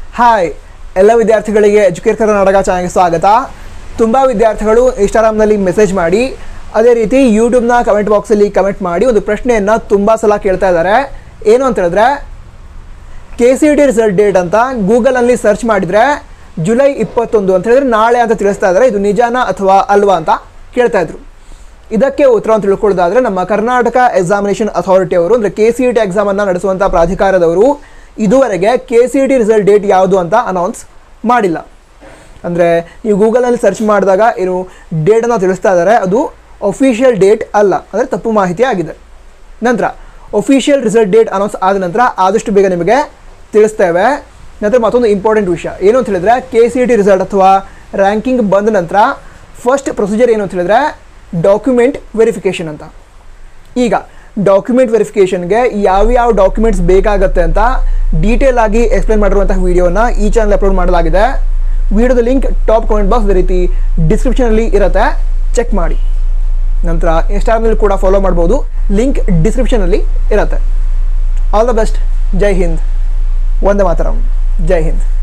hi ಎಲ್ಲ ವಿದ್ಯಾರ್ಥಿಗಳಿಗೆ educate Karnataka ಚಾನಲ್ಗೆ ಸ್ವಾಗತ ತುಂಬ ವಿದ್ಯಾರ್ಥಿಗಳು ಇನ್ಸ್ಟಾಗ್ರಾಮ್ನಲ್ಲಿ ಮೆಸೇಜ್ ಮಾಡಿ ಅದೇ ರೀತಿ ಯೂಟ್ಯೂಬ್ನ ಕಮೆಂಟ್ ಬಾಕ್ಸಲ್ಲಿ ಕಮೆಂಟ್ ಮಾಡಿ ಒಂದು ಪ್ರಶ್ನೆಯನ್ನು ತುಂಬ ಸಲ ಕೇಳ್ತಾ ಇದ್ದಾರೆ ಏನು ಅಂತ ಹೇಳಿದ್ರೆ K C T result date ಅಂತ ಗೂಗಲಲ್ಲಿ ಸರ್ಚ್ ಮಾಡಿದರೆ ಜುಲೈ ಇಪ್ಪತ್ತೊಂದು ಅಂತ ಹೇಳಿದ್ರೆ ನಾಳೆ ಅಂತ ತಿಳಿಸ್ತಾ ಇದ್ದಾರೆ ಇದು ನಿಜಾನ ಅಥವಾ ಅಲ್ವಾ ಅಂತ ಕೇಳ್ತಾ ಇದ್ರು ಇದಕ್ಕೆ ಉತ್ತರವನ್ನು ತಿಳ್ಕೊಳ್ಳೋದಾದ್ರೆ ನಮ್ಮ ಕರ್ನಾಟಕ ಎಕ್ಸಾಮಿನೇಷನ್ ಅಥಾರಿಟಿ ಅವರು ಅಂದರೆ ಕೆ ಸಿ ಟಿ ಎಕ್ಸಾಮನ್ನು ನಡೆಸುವಂಥ ಪ್ರಾಧಿಕಾರದವರು ಇದುವರೆಗೆ K C T result date ಯಾವುದು ಅಂತ ಅನೌನ್ಸ್ ಮಾಡಿಲ್ಲ ಅಂದರೆ ನೀವು ಗೂಗಲಲ್ಲಿ ಸರ್ಚ್ ಮಾಡಿದಾಗ ಏನು ಡೇಟನ್ನು ತಿಳಿಸ್ತಾ ಇದ್ದಾರೆ ಅದು ಅಫಿಷಿಯಲ್ ಡೇಟ್ ಅಲ್ಲ ಅಂದರೆ ತಪ್ಪು ಮಾಹಿತಿ ಆಗಿದೆ ನಂತರ ಒಫಿಷಿಯಲ್ ರಿಸಲ್ಟ್ ಡೇಟ್ ಅನೌನ್ಸ್ ಆದ ನಂತರ ಆದಷ್ಟು ಬೇಗ ನಿಮಗೆ ತಿಳಿಸ್ತೇವೆ ನಂತರ ಮತ್ತೊಂದು ಇಂಪಾರ್ಟೆಂಟ್ ವಿಷಯ ಏನು ಅಂತ ಹೇಳಿದ್ರೆ ಕೆ ಸಿ ಟಿ ರಿಸಲ್ಟ್ ಅಥವಾ ರ್ಯಾಂಕಿಂಗ್ ಬಂದ ನಂತರ ಫಸ್ಟ್ ಪ್ರೊಸೀಜರ್ ಏನು ಅಂತ ಹೇಳಿದ್ರೆ ಡಾಕ್ಯುಮೆಂಟ್ ವೆರಿಫಿಕೇಷನ್ ಅಂತ ಈಗ ಡಾಕ್ಯುಮೆಂಟ್ ವೆರಿಫಿಕೇಷನ್ಗೆ ಯಾವ್ಯಾವ ಡಾಕ್ಯುಮೆಂಟ್ಸ್ ಬೇಕಾಗತ್ತೆ ಅಂತ ಡೀಟೇಲ್ ಆಗಿ ಎಕ್ಸ್ಪ್ಲೈನ್ ಮಾಡಿರುವಂತಹ ವಿಡಿಯೋನ ಈ ಚಾನಲ್ ಅಪ್ಲೋಡ್ ಮಾಡಲಾಗಿದೆ ವಿಡಿಯೋದ ಲಿಂಕ್ ಟಾಪ್ ಕಾಮೆಂಟ್ ಬಾಕ್ಸ್ ಅದೇ ರೀತಿ ಡಿಸ್ಕ್ರಿಪ್ಷನಲ್ಲಿ ಇರುತ್ತೆ ಚೆಕ್ ಮಾಡಿ ನಂತರ ಇನ್ಸ್ಟಾಗ್ರಾಮಲ್ಲಿ ಕೂಡ ಫಾಲೋ ಮಾಡ್ಬೋದು ಲಿಂಕ್ ಡಿಸ್ಕ್ರಿಪ್ಷನಲ್ಲಿ ಇರುತ್ತೆ all the best Jai Hind Vande Mataram Jai Hind